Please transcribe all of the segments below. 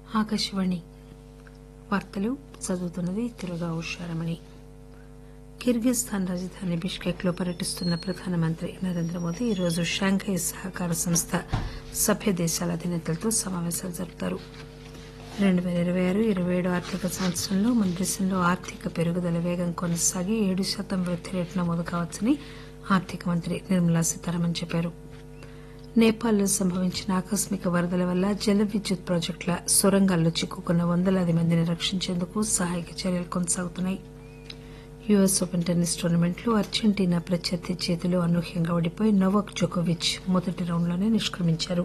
ఆకాశవాణి వార్తలు చదువుతున్నది తిరుగా ఉషారమణి కిర్గిస్థాన్ రాజధాని బిష్కెక్ లో పర్యటిస్తున్న ప్రధానమంత్రి నరేంద్ర మోదీ ఈరోజు షాంఘై సహకార సంస్థ సభ్య దేశాల అధినేతలతో సమావేశాలు జరుపుతారు రెండు పేల ఇరవై ఆరు ఇరవై ఏడు ఆర్థిక సంవత్సరంలో మన దేశంలో ఆర్థిక పెరుగుదల వేగం కొనసాగి ఏడు శాతం వృద్ది రేటు నమోదు కావచ్చని ఆర్థిక మంత్రి నిర్మలా సీతారామన్ చెప్పారు నేపాల్లో సంభవించిన ఆకస్మిక వరదల వల్ల జల విద్యుత్ ప్రాజెక్టుల సొరంగాల్లో చిక్కుకున్న వందలాది మందిని రక్షించేందుకు సహాయక చర్యలు కొనసాగుతున్నాయి యుఎస్ ఓపెన్ టెన్నిస్ టోర్నమెంట్లో అర్జెంటీనా ప్రత్యర్థి చేతిలో అనూహ్యంగా ఓడిపోయి నోవాక్ జోకోవిచ్ మొదటి రౌండ్లోనే నిష్క్రమించారు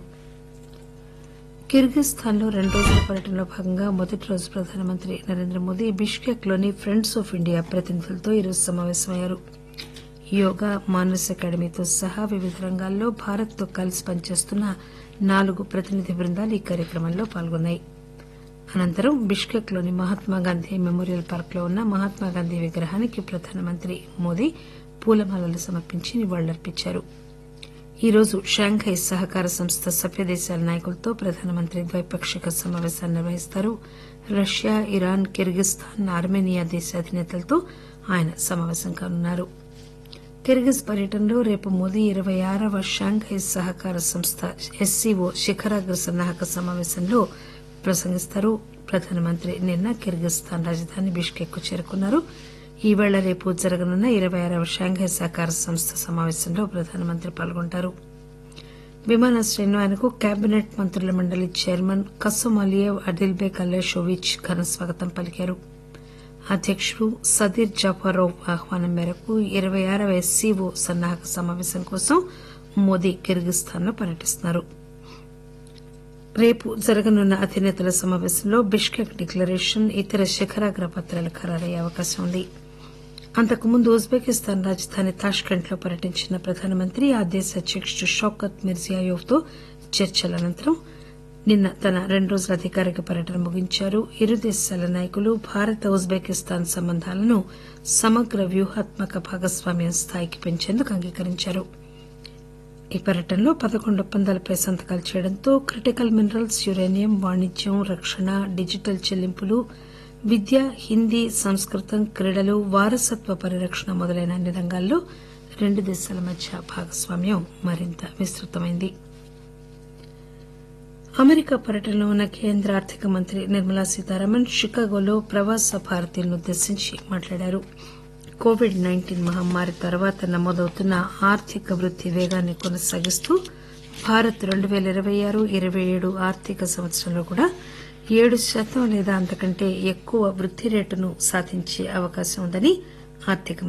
కిర్గిస్థాన్ లో రెండు రోజుల పర్యటనలో భాగంగా మొదటి రోజు ప్రధానమంత్రి నరేంద్ర మోదీ బిష్కెక్ లోని ఫ్రెండ్స్ ఆఫ్ ఇండియా ప్రతినిధులతో ఈరోజు సమావేశమయ్యారు యోగా మానస్ అకాడమీతో సహా వివిధ రంగాల్లో భారత్ తో కలిసి పనిచేస్తున్న నాలుగు ప్రతినిధి బృందాలు ఈ కార్యక్రమంలో పాల్గొన్నాయి అనంతరం బిష్కెక్ లోని మహాత్మాగాంధీ మెమోరియల్ పార్క్ లో ఉన్న మహాత్మాగాంధీ విగ్రహానికి ప్రధానమంత్రి మోదీ పూలమాలలు సమర్పించి నివాళులర్పించారు ఈ రోజు షాంఘై సహకార సంస్థ సభ్య దేశాల నాయకులతో ప్రధానమంత్రి ద్వైపాక్షిక సమావేశాన్ని నిర్వహిస్తారు రష్యా ఇరాన్ కిర్గిస్థాన్ ఆర్మేనియా దేశ అధినేతలతో ఆయన సమావేశం కానున్నారు కిర్గిజ్ పర్యటనలో రేపు మోదీ ఇరవై ఆరవ షాంఘై సహకార సంస్థ ఎస్సీఓ శిఖరాగ్ర సన్నాహక సమావేశంలో ప్రసంగిస్తారు ప్రధానమంత్రి నిన్న కిర్గిస్థాన్ రాజధాని బిష్కెక్ కు చేరుకున్నారు ఈవేళ రేపు జరగనున్న ఇరవై ఆరవ షాంఘై సహకార సంస్థ సమావేశంలో ప్రధానమంత్రి పాల్గొంటారు విమానాశ్రయంలో ఆయనకు కేబినెట్ మంత్రుల మండలి చైర్మన్ కసోమాలియేవ్ అడిల్బేక్ అల్లేషోవిచ్ ఘన స్వాగతం పలికారు అధ్యకుడు సదీర్ జాఫారోవ్ ఆహ్వానం మేరకు ఇరవై ఆరవ ఎస్సీఓ సన్నాహక సమావేశం కోసం మోదీ కిర్గిస్థాన్ లో పర్యటిస్తున్నారు రేపు జరగనున్న అధినేతల సమావేశంలో బిష్కెక్ డిక్లరేషన్ ఇతర శిఖరాగ్ర పత్రాలు ఖరారయ్యే అవకాశం ఉంది అంతకుముందు ఉజ్బెకిస్తాన్ రాజధాని తాష్కెంట్ లో పర్యటించిన ప్రధానమంత్రి ఆ దేశ అధ్యకుడు షౌకత్ మిర్జియాయోవ్ తో చర్చల అనంతరం నిన్న తన రెండు రోజుల అధికారిక పర్యటన ముగించారు ఇరు దేశాల నాయకులు భారత ఉజ్బెకిస్తాన్ సంబంధాలను సమగ్ర వ్యూహాత్మక భాగస్వామ్యం స్థాయికి పెంచేందుకు అంగీకరించారు ఈ పర్యటనలో పదకొండు ఒప్పందాలపై సంతకాలు చేయడంతో క్రిటికల్ మినరల్స్ యురేనియం వాణిజ్యం రక్షణ డిజిటల్ చెల్లింపులు విద్య హిందీ సంస్కృతం క్రీడలు వారసత్వ పరిరక్షణ మొదలైన అన్ని రంగాల్లో రెండు దేశాల మధ్య భాగస్వామ్యం మరింత విస్తృతమైంది అమెరికా పర్యటనలో ఉన్న కేంద్ర ఆర్థిక మంత్రి నిర్మలా సీతారామన్ షికాగోలో ప్రవాస భారతీయులను ఉద్దేశించి మాట్లాడారు కోవిడ్ నైన్టీన్ మహమ్మారి తర్వాత నమోదవుతున్న ఆర్థిక వృద్ది వేగాన్ని కొనసాగిస్తూ భారత్ రెండు పేల ఇరవై ఆరు ఇరవై ఏడు ఆర్థిక సంవత్సరంలో కూడా ఏడు శాతం లేదా అంతకంటే ఎక్కువ వృద్ది రేటును సాధించే అవకాశం ఉందని ఆర్థిక